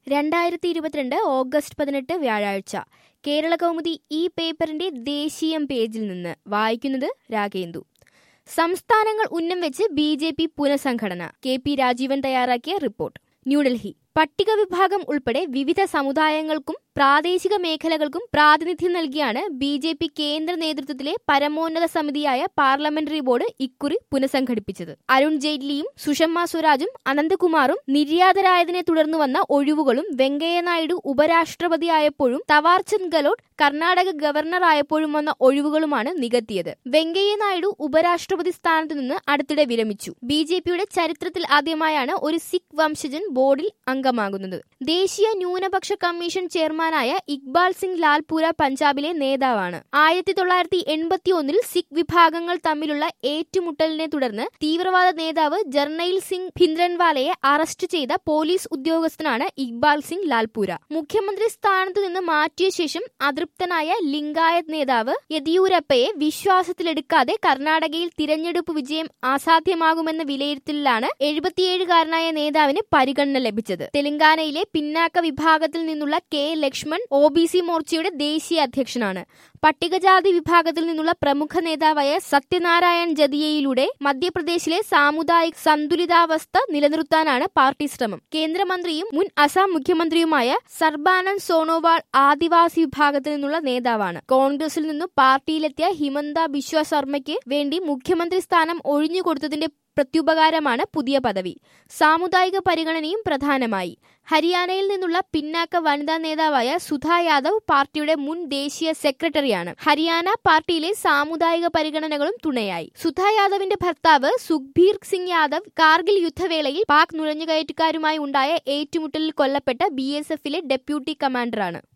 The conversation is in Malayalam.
രണ്ടായിരത്തി ഇരുപത്തിരണ്ട് ഓഗസ്റ്റ് പതിനെട്ട് വ്യാഴാഴ്ച കേരള കൗമുദി ഈ പേപ്പറിന്റെ ദേശീയം പേജിൽ നിന്ന് വായിക്കുന്നത് രാഗേന്ദു സംസ്ഥാനങ്ങൾ ഉന്നം വെച്ച് ബി ജെ പി പുനഃസംഘടന കെ പി രാജീവൻ തയ്യാറാക്കിയ റിപ്പോർട്ട് ന്യൂഡൽഹി പട്ടിക വിഭാഗം ഉൾപ്പെടെ വിവിധ സമുദായങ്ങൾക്കും പ്രാദേശിക മേഖലകൾക്കും പ്രാതിനിധ്യം നൽകിയാണ് ബി ജെ പി കേന്ദ്ര നേതൃത്വത്തിലെ പരമോന്നത സമിതിയായ പാർലമെന്ററി ബോർഡ് ഇക്കുറി പുനഃസംഘടിപ്പിച്ചത് അരുൺ ജെയ്റ്റ്ലിയും സുഷമ്മ സ്വരാജും അനന്തകുമാറും നിര്യാതരായതിനെ തുടർന്ന് വന്ന ഒഴിവുകളും വെങ്കയ്യ നായിഡു ഉപരാഷ്ട്രപതിയായപ്പോഴും തവാർചന്ദ് ഗെലോട്ട് കർണാടക ഗവർണർ ആയപ്പോഴും വന്ന ഒഴിവുകളുമാണ് നികത്തിയത് വെങ്കയ്യ നായിഡു ഉപരാഷ്ട്രപതി സ്ഥാനത്ത് നിന്ന് അടുത്തിടെ വിരമിച്ചു ബി ജെ പിയുടെ ചരിത്രത്തിൽ ആദ്യമായാണ് ഒരു സിഖ് വംശജൻ ബോർഡിൽ അംഗമാകുന്നത് ദേശീയ ന്യൂനപക്ഷ കമ്മീഷൻ ചെയർമാനായ ഇക്ബാൽ സിംഗ് ലാൽപൂര പഞ്ചാബിലെ നേതാവാണ് ആയിരത്തി തൊള്ളായിരത്തി എൺപത്തി ഒന്നിൽ സിഖ് വിഭാഗങ്ങൾ തമ്മിലുള്ള ഏറ്റുമുട്ടലിനെ തുടർന്ന് തീവ്രവാദ നേതാവ് ജർണയിൽ സിംഗ് ഭിന്ദ്രൻവാലയെ അറസ്റ്റ് ചെയ്ത പോലീസ് ഉദ്യോഗസ്ഥനാണ് ഇക്ബാൽ സിംഗ് ലാൽപൂര മുഖ്യമന്ത്രി സ്ഥാനത്തു നിന്ന് മാറ്റിയ ശേഷം അതൃപ്തനായ ലിംഗായത് നേതാവ് യെദിയൂരപ്പയെ വിശ്വാസത്തിലെടുക്കാതെ കർണാടകയിൽ തിരഞ്ഞെടുപ്പ് വിജയം അസാധ്യമാകുമെന്ന വിലയിരുത്തലിലാണ് എഴുപത്തിയേഴുകാരനായ നേതാവിന് പരിഗണന ലഭിച്ചത് തെലങ്കാനയിലെ പിന്നാക്ക വിഭാഗത്തിൽ നിന്നുള്ള K Laxman O B C മോർച്ചയുടെ ദേശീയ അധ്യക്ഷനാണ് പട്ടികജാതി വിഭാഗത്തിൽ നിന്നുള്ള പ്രമുഖ നേതാവായ സത്യനാരായൺ ജതിയയിലൂടെ മധ്യപ്രദേശിലെ സാമുദായിക സന്തുലിതാവസ്ഥ നിലനിർത്താനാണ് പാർട്ടി ശ്രമം കേന്ദ്രമന്ത്രിയും മുൻ അസം മുഖ്യമന്ത്രിയുമായ സർബാനന്ദ് സോണോവാൾ ആദിവാസി വിഭാഗത്തിൽ നിന്നുള്ള നേതാവാണ് കോൺഗ്രസിൽ നിന്നും പാർട്ടിയിലെത്തിയ ഹിമന്ത ബിശ്വ ശർമ്മയ്ക്ക് വേണ്ടി മുഖ്യമന്ത്രി സ്ഥാനം ഒഴിഞ്ഞുകൊടുത്തതിന്റെ പ്രത്യുപകാരമാണ് പുതിയ പദവി സാമുദായിക പരിഗണനയും പ്രധാനമായി ഹരിയാനയിൽ നിന്നുള്ള പിന്നാക്ക വനിതാ നേതാവായ സുധാ യാദവ് പാർട്ടിയുടെ മുൻ ദേശീയ സെക്രട്ടറിയാണ് ഹരിയാന പാർട്ടിയിലെ സാമുദായിക പരിഗണനകളും തുണയായി സുധാ യാദവിന്റെ ഭർത്താവ് സുഖ്ബീർ സിംഗ് യാദവ് കാർഗിൽ യുദ്ധവേളയിൽ പാക് നുഴഞ്ഞുകയറ്റക്കാരുമായി ഉണ്ടായ ഏറ്റുമുട്ടലിൽ കൊല്ലപ്പെട്ട ബി ഡെപ്യൂട്ടി കമാൻഡറാണ്